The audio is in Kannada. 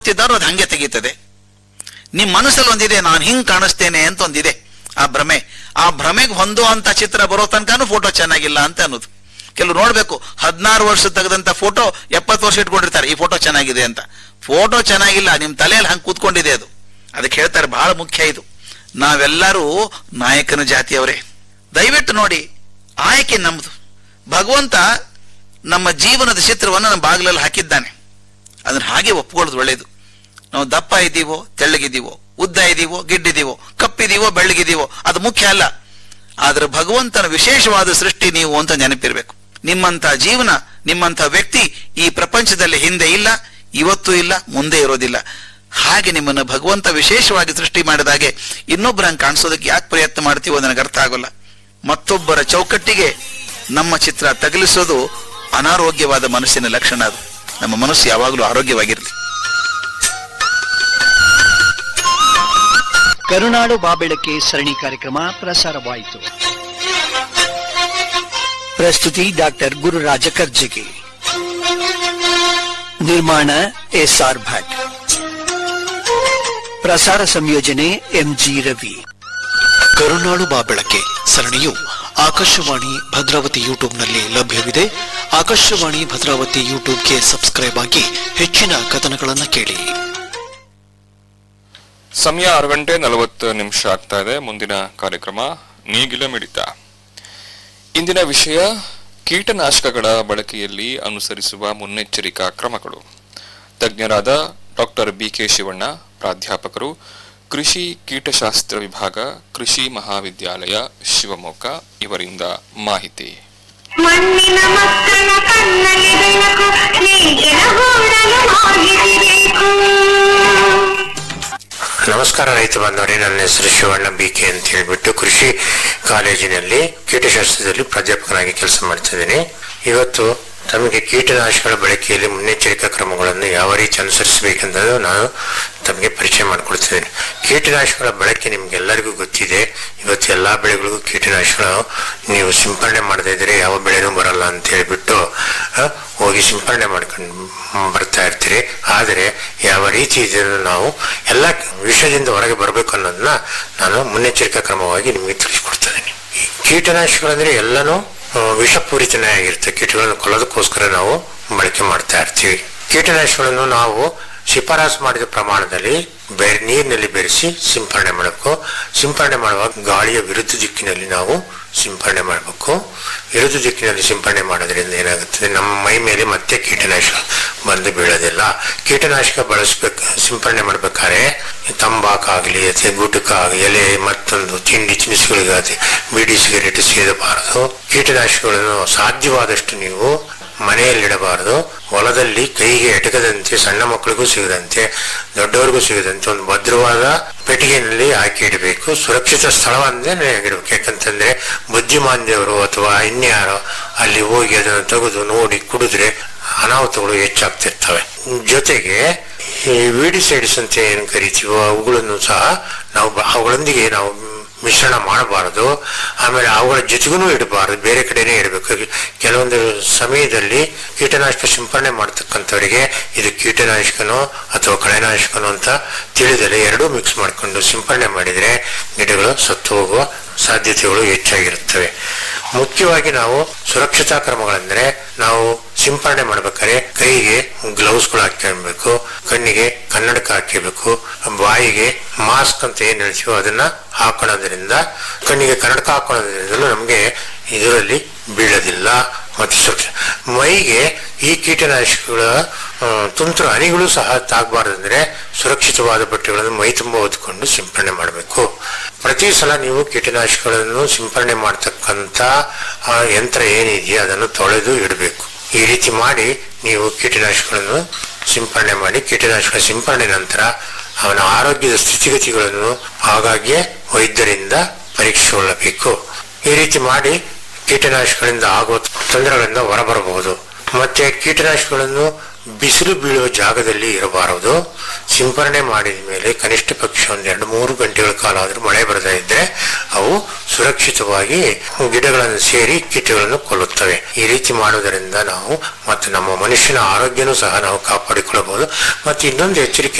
ತೆಗಿತಿದ್ದಾರೋ ಅದು ಹಂಗೆ ತೆಗೀತದೆ ನಿಮ್ ಮನಸ್ಸಲ್ಲಿ ಒಂದಿದೆ ನಾನು ಹಿಂಗ್ ಕಾಣಿಸ್ತೇನೆ ಅಂತ ಒಂದಿದೆ ಆ ಭ್ರಮೆ ಆ ಭ್ರಮೆಗೆ ಹೊಂದುವಂತ ಚಿತ್ರ ಬರೋ ತನಕನೂ ಫೋಟೋ ಚೆನ್ನಾಗಿಲ್ಲ ಅಂತ ಅನ್ನೋದು ಕೆಲವು ನೋಡ್ಬೇಕು ಹದಿನಾರು ವರ್ಷ ತೆಗೆದಂತ ಫೋಟೋ ಎಪ್ಪತ್ತು ವರ್ಷ ಇಟ್ಕೊಂಡಿರ್ತಾರೆ ಈ ಫೋಟೋ ಚೆನ್ನಾಗಿದೆ ಅಂತ ಫೋಟೋ ಚೆನ್ನಾಗಿಲ್ಲ ನಿಮ್ ತಲೆಯಲ್ಲಿ ಹಂಗೆ ಕೂತ್ಕೊಂಡಿದೆ ಅದು ಅದಕ್ಕೆ ಹೇಳ್ತಾರೆ ಬಹಳ ಮುಖ್ಯ ಇದು ನಾವೆಲ್ಲರೂ ನಾಯಕನ ಜಾತಿಯವರೇ ದಯವಿಟ್ಟು ನೋಡಿ ಆಯ್ಕೆ ನಮ್ದು ಭಗವಂತ ನಮ್ಮ ಜೀವನದ ಚಿತ್ರವನ್ನು ನಮ್ಮ ಬಾಗಿಲಲ್ಲಿ ಹಾಕಿದ್ದಾನೆ ಅದನ್ನ ಹಾಗೆ ಒಪ್ಕೊಳ್ಳೋದು ಒಳ್ಳೇದು ನಾವು ದಪ್ಪ ಇದ್ದೀವೋ ತೆಳ್ಳಗಿದ್ದೀವೋ ಉದ್ದ ಇದ್ದೀವೋ ಗಿಡ್ಡಿದ್ದೀವೋ ಕಪ್ಪಿದೀವೋ ಬೆಳ್ಳಗಿದ್ದೀವೋ ಅದು ಮುಖ್ಯ ಅಲ್ಲ ಆದ್ರೆ ಭಗವಂತನ ವಿಶೇಷವಾದ ಸೃಷ್ಟಿ ನೀವು ಅಂತ ನೆನಪಿರ್ಬೇಕು ನಿಮ್ಮಂತ ಜೀವನ ನಿಮ್ಮಂತ ವ್ಯಕ್ತಿ ಈ ಪ್ರಪಂಚದಲ್ಲಿ ಹಿಂದೆ ಇಲ್ಲ ಇವತ್ತು ಇಲ್ಲ ಮುಂದೆ ಇರೋದಿಲ್ಲ ಹಾಗೆ ನಿಮ್ಮನ್ನು ಭಗವಂತ ವಿಶೇಷವಾಗಿ ಸೃಷ್ಟಿ ಮಾಡಿದಾಗೆ ಇನ್ನೊಬ್ಬರ ಹಂಗೆ ಕಾಣಿಸೋದಕ್ಕೆ ಯಾಕೆ ಪ್ರಯತ್ನ ಮಾಡ್ತೀವೋ ನನಗೆ ಅರ್ಥ ಆಗೋಲ್ಲ ಮತ್ತೊಬ್ಬರ ಚೌಕಟ್ಟಿಗೆ ನಮ್ಮ ಚಿತ್ರ ತಗಲಿಸೋದು ಅನಾರೋಗ್ಯವಾದ ಮನಸ್ಸಿನ ಲಕ್ಷಣ ಅದು ನಮ್ಮ ಮನಸ್ಸು ಯಾವಾಗಲೂ ಆರೋಗ್ಯವಾಗಿರಲಿ ಕರುನಾಡು ಬಾಬೆಳಕೆ ಸರಣಿ ಕಾರ್ಯಕ್ರಮ ಪ್ರಸಾರವಾಯಿತು ಪ್ರಸ್ತುತಿ ಡಾಕ್ಟರ್ ಗುರುರಾಜ ಕರ್ಜಗಿ ನಿರ್ಮಾಣ ಎಸ್ಆರ್ ಭಟ್ ಪ್ರಸಾರ ಸಂಯೋಜನೆ ಎಂಜಿ ರವಿ ಕರುನಾಳು ಬಾ ಬೆಳಕೆ ಸರಣಿಯು ಆಕಾಶವಾಣಿ ಭದ್ರಾವತಿ ಯೂಟ್ಯೂಬ್ನಲ್ಲಿ ಲಭ್ಯವಿದೆ ಆಕಾಶವಾಣಿ ಭದ್ರಾವತಿ ಯೂಟ್ಯೂಬ್ಗೆ ಸಬ್ಸ್ಕ್ರೈಬ್ ಆಗಿ ಹೆಚ್ಚಿನ ಕಥನಗಳನ್ನು ಕೇಳಿ ಸಮಯ ಆರು ಗಂಟೆ ನಲವತ್ತು ನಿಮಿಷ ಆಗ್ತಾ ಇದೆ ಮುಂದಿನ ಕಾರ್ಯಕ್ರಮ ನೇಗಿಲ ಮಿಡಿತ ಇಂದಿನ ವಿಷಯ ಕೀಟನಾಶಕಗಳ ಬಳಕೆಯಲ್ಲಿ ಅನುಸರಿಸುವ ಮುನ್ನೆಚ್ಚರಿಕಾ ಕ್ರಮಗಳು ತಜ್ಞರಾದ ಡಾಕ್ಟರ್ ಬಿಕೆ ಶಿವಣ್ಣ ಪ್ರಾಧ್ಯಾಪಕರು ಕೃಷಿ ಕೀಟಶಾಸ್ತ್ರ ವಿಭಾಗ ಕೃಷಿ ಮಹಾವಿದ್ಯಾಲಯ ಶಿವಮೊಗ್ಗ ಇವರಿಂದ ಮಾಹಿತಿ ಮಣ್ಣಿನ ಮಕ್ಕಳ ಕಣ್ಣಲ್ಲಿ ಬೆಳಕು ನೇಗಿಲ ಹೂಡಲು ಮಾಹಿತಿ ಬೇಕು ನಮಸ್ಕಾರ ರೈತ ಬಾಂಧವರೇ ನನ್ನ ಹೆಸರು ಶಿವಣ್ಣ ಬಿ ಕೆ ಅಂತ ಹೇಳ್ಬಿಟ್ಟು ಕೃಷಿ ಕಾಲೇಜಿನಲ್ಲಿ ಕೀಟಶಾಸ್ತ್ರದಲ್ಲಿ ಪ್ರಾಧ್ಯಾಪಕನಾಗಿ ಕೆಲಸ ಮಾಡ್ತಿದ್ದೀನಿ ಇವತ್ತು ತಮಗೆ ಕೀಟನಾಶಕಗಳ ಬಳಕೆಯಲ್ಲಿ ಮುನ್ನೆಚ್ಚರಿಕಾ ಕ್ರಮಗಳನ್ನು ಯಾವ ರೀತಿ ಅನುಸರಿಸಬೇಕೆಂದು ನಾನು ತಮಗೆ ಪರಿಚಯ ಮಾಡಿಕೊಡ್ತಿದ್ದೀನಿ ಕೀಟನಾಶಕಗಳ ಬಳಕೆ ನಿಮ್ಗೆಲ್ಲರಿಗೂ ಗೊತ್ತಿದೆ ಇವತ್ತು ಎಲ್ಲಾ ಬೆಳೆಗಳಿಗೂ ಕೀಟನಾಶಕಗಳು ನೀವು ಸಿಂಪರಣೆ ಮಾಡದೇ ಇದ್ರೆ ಯಾವ ಬೆಳೆನೂ ಬರಲ್ಲ ಅಂತ ಹೇಳ್ಬಿಟ್ಟು ಆ, ಹೋಗಿ ಸಿಂಪರಣೆ ಮಾಡ್ಕೊಂಡು ಬರ್ತಾ ಇರ್ತೀರಿ ಆದರೆ ಯಾವ ರೀತಿ ಇದನ್ನು ನಾವು ಎಲ್ಲ ವಿಷಯದಿಂದ ಹೊರಗೆ ಬರಬೇಕು ಅನ್ನೋದನ್ನ ನಾನು ಮುನ್ನೆಚ್ಚರಿಕಾ ಕ್ರಮವಾಗಿ ನಿಮಗೆ ತಿಳಿಸ್ಕೊಡ್ತಾ ಇದ್ದೀನಿ ಈ ಕೀಟನಾಶಕಗಳಂದ್ರೆ ಎಲ್ಲನೂ ಆ, ವಿಷಪೂರಿತನೇ ಆಗಿರುತ್ತೆ ಕೀಟಗಳನ್ನು ಕೊಲ್ಲೋದಕ್ಕೋಸ್ಕರ ನಾವು ಬಳಕೆ ಮಾಡ್ತಾ ಇರ್ತೀವಿ ಕೀಟನಾಶಕಗಳನ್ನು ನಾವು ಶಿಫಾರಸು ಮಾಡಿದ ಪ್ರಮಾಣದಲ್ಲಿ ಬೇರೆ ನೀರಿನಲ್ಲಿ ಬೆರೆಸಿ ಸಿಂಪರಣೆ ಮಾಡಬೇಕು ಸಿಂಪರಣೆ ಮಾಡುವಾಗ ಗಾಳಿಯ ವಿರುದ್ಧ ದಿಕ್ಕಿನಲ್ಲಿ ನಾವು ಸಿಂಪರಣೆ ಮಾಡಬೇಕು ವಿರುದ್ಧ ದಿಕ್ಕಿನಲ್ಲಿ ಸಿಂಪರಣೆ ಮಾಡೋದ್ರಿಂದ ಏನಾಗುತ್ತದೆ ನಮ್ಮ ಮೈ ಮೇಲೆ ಮತ್ತೆ ಕೀಟನಾಶಕ ಬಂದು ಬೀಳೋದಿಲ್ಲ ಕೀಟನಾಶಕ ಬಳಸ್ಬೇಕು ಸಿಂಪರಣೆ ಮಾಡ್ಬೇಕಾದ್ರೆ ತಂಬಾಕಾಗಲಿ ಅಥವಾ ಗುಟುಕಾಗಲಿ ಎಲೆ ಮತ್ತೊಂದು ತಿಂಡಿ ತಿನಿಸುಗಳಿಗಾಗಲಿ ಬೀಡಿ ಸಿಗರೇಟ್ ಸೇದಬಾರದು ಕೀಟನಾಶಕಗಳನ್ನು ಸಾಧ್ಯವಾದಷ್ಟು ನೀವು ಮನೆಯಲ್ಲಿಡಬಾರದು ಹೊಲದಲ್ಲಿ ಕೈಗೆ ಎಟಕದಂತೆ ಸಣ್ಣ ಮಕ್ಕಳಿಗೂ ಸಿಗದಂತೆ ದೊಡ್ಡವರಿಗೂ ಸಿಗದಂತೆ ಒಂದು ಭದ್ರವಾದ ಪೆಟ್ಟಿಗೆನಲ್ಲಿ ಹಾಕಿ ಇಡಬೇಕು ಸುರಕ್ಷಿತ ಸ್ಥಳವನ್ನೇ ಇಡಬೇಕು ಯಾಕಂತಂದ್ರೆ ಬುದ್ಧಿಮಾಂದ್ಯವರು ಅಥವಾ ಇನ್ಯಾರೋ ಅಲ್ಲಿ ಹೋಗಿ ಅದನ್ನು ತೆಗೆದು ನೋಡಿ ಕುಡಿದ್ರೆ ಅನಾಹುತಗಳು ಹೆಚ್ಚಾಗ್ತಿರ್ತವೆ ಜೊತೆಗೆ ಈ ವಿಡಿಸೈಡ್ಸ್ ಅಂತ ಏನು ಕರಿತೀವೋ ಅವುಗಳನ್ನು ಸಹ ನಾವು ಬ- ಅವುಗಳೊಂದಿಗೆ ನಾವು ಮಿಶ್ರಣ ಮಾಡಬಾರದು ಆಮೇಲೆ ಅವುಗಳ ಜೊತೆಗೂ ಇಡಬಾರದು ಬೇರೆ ಕಡೆನೇ ಇಡಬೇಕು ಕೆಲವೊಂದು ಸಮಯದಲ್ಲಿ ಕೀಟನಾಶಕ ಸಿಂಪರಣೆ ಮಾಡ್ತಕ್ಕಂಥವರಿಗೆ ಇದು ಕೀಟನಾಶಕನೋ ಅಥವಾ ಕಳೆನಾಶಕನೋ ಅಂತ ತಿಳಿದರೆ ಎರಡೂ ಮಿಕ್ಸ್ ಮಾಡಿಕೊಂಡು ಸಿಂಪರಣೆ ಮಾಡಿದರೆ ಗಿಡಗಳು ಸತ್ತು ಹೋಗುವ ಸಾಧ್ಯತೆಗಳು ಹೆಚ್ಚಾಗಿರುತ್ತವೆ ಮುಖ್ಯವಾಗಿ ನಾವು ಸುರಕ್ಷತಾ ಕ್ರಮಗಳಂದ್ರೆ ನಾವು ಸಿಂಪರಣೆ ಮಾಡ್ಬೇಕಾದ್ರೆ ಕೈಗೆ ಗ್ಲೌಸ್ಗಳು ಹಾಕ್ಕೊಳ್ಬೇಕು ಕಣ್ಣಿಗೆ ಕನ್ನಡಕ ಹಾಕಿರ್ಬೇಕು ಬಾಯಿಗೆ ಮಾಸ್ಕ್ ಅಂತ ಏನ್ ಹೇಳ್ತೀವೋ ಅದನ್ನ ಹಾಕೊಳ್ಳೋದ್ರಿಂದ ಕಣ್ಣಿಗೆ ಕನ್ನಡಕ ಹಾಕೊಳ್ಳೋದ್ರಿಂದಲೂ ನಮಗೆ ಇದರಲ್ಲಿ ಬೀಳೋದಿಲ್ಲ ಮತ್ತು ಸುರಕ್ಷ ಮೈಗೆ ಈ ಕೀಟನಾಶಕಗಳ ಆ, ತುಂತುರು ಹನಿಗಳು ಸಹ ತಾಗಬಾರ್ದಂದ್ರೆ ಸುರಕ್ಷಿತವಾದ ಬಟ್ಟೆಗಳನ್ನು ಮೈ ತುಂಬ ಹೊದ್ಕೊಂಡು ಸಿಂಪರಣೆ ಮಾಡಬೇಕು ಪ್ರತಿ ಸಲ ನೀವು ಕೀಟನಾಶಕಗಳನ್ನು ಸಿಂಪರಣೆ ಮಾಡ್ತಕ್ಕಂಥ ಆ ಯಂತ್ರ ಏನಿದೆಯೋ ಅದನ್ನು ತೊಳೆದು ಇಡಬೇಕು ಈ ರೀತಿ ಮಾಡಿ ನೀವು ಕೀಟನಾಶಕಗಳನ್ನು ಸಿಂಪರಣೆ ಮಾಡಿ ಕೀಟನಾಶಕ ಸಿಂಪರಣೆ ನಂತರ ಅವನ ಆರೋಗ್ಯದ ಸ್ಥಿತಿಗತಿಗಳನ್ನು ಆಗಾಗ್ಗೆ ವೈದ್ಯರಿಂದ ಪರೀಕ್ಷಿಸಿಕೊಳ್ಳಬೇಕು ಈ ರೀತಿ ಮಾಡಿ ಕೀಟನಾಶಕಗಳಿಂದ ಆಗುವ ತೊಂದರೆಗಳಿಂದ ಹೊರಬರಬಹುದು ಮತ್ತೆ ಕೀಟನಾಶಕಗಳನ್ನು ಬಿಸಿಲು ಬೀಳುವ ಜಾಗದಲ್ಲಿ ಇರಬಾರದು ಸಿಂಪರಣೆ ಮಾಡಿದ ಮೇಲೆ ಕನಿಷ್ಠ ಪಕ್ಷ ಒಂದ್ ಎರಡು ಮೂರು ಗಂಟೆಗಳ ಕಾಲ ಆದ್ರೂ ಮಳೆ ಬರದೇ ಇದ್ರೆ ಅವು ಸುರಕ್ಷಿತವಾಗಿ ಗಿಡಗಳನ್ನು ಸೇರಿ ಕೀಟಗಳನ್ನು ಕೊಲ್ಲುತ್ತವೆ ಈ ರೀತಿ ಮಾಡುವುದರಿಂದ ನಾವು ಮತ್ತು ನಮ್ಮ ಮನುಷ್ಯನ ಆರೋಗ್ಯನೂ ಸಹ ನಾವು ಕಾಪಾಡಿಕೊಳ್ಳಬಹುದು ಮತ್ತು ಇನ್ನೊಂದು ಎಚ್ಚರಿಕೆ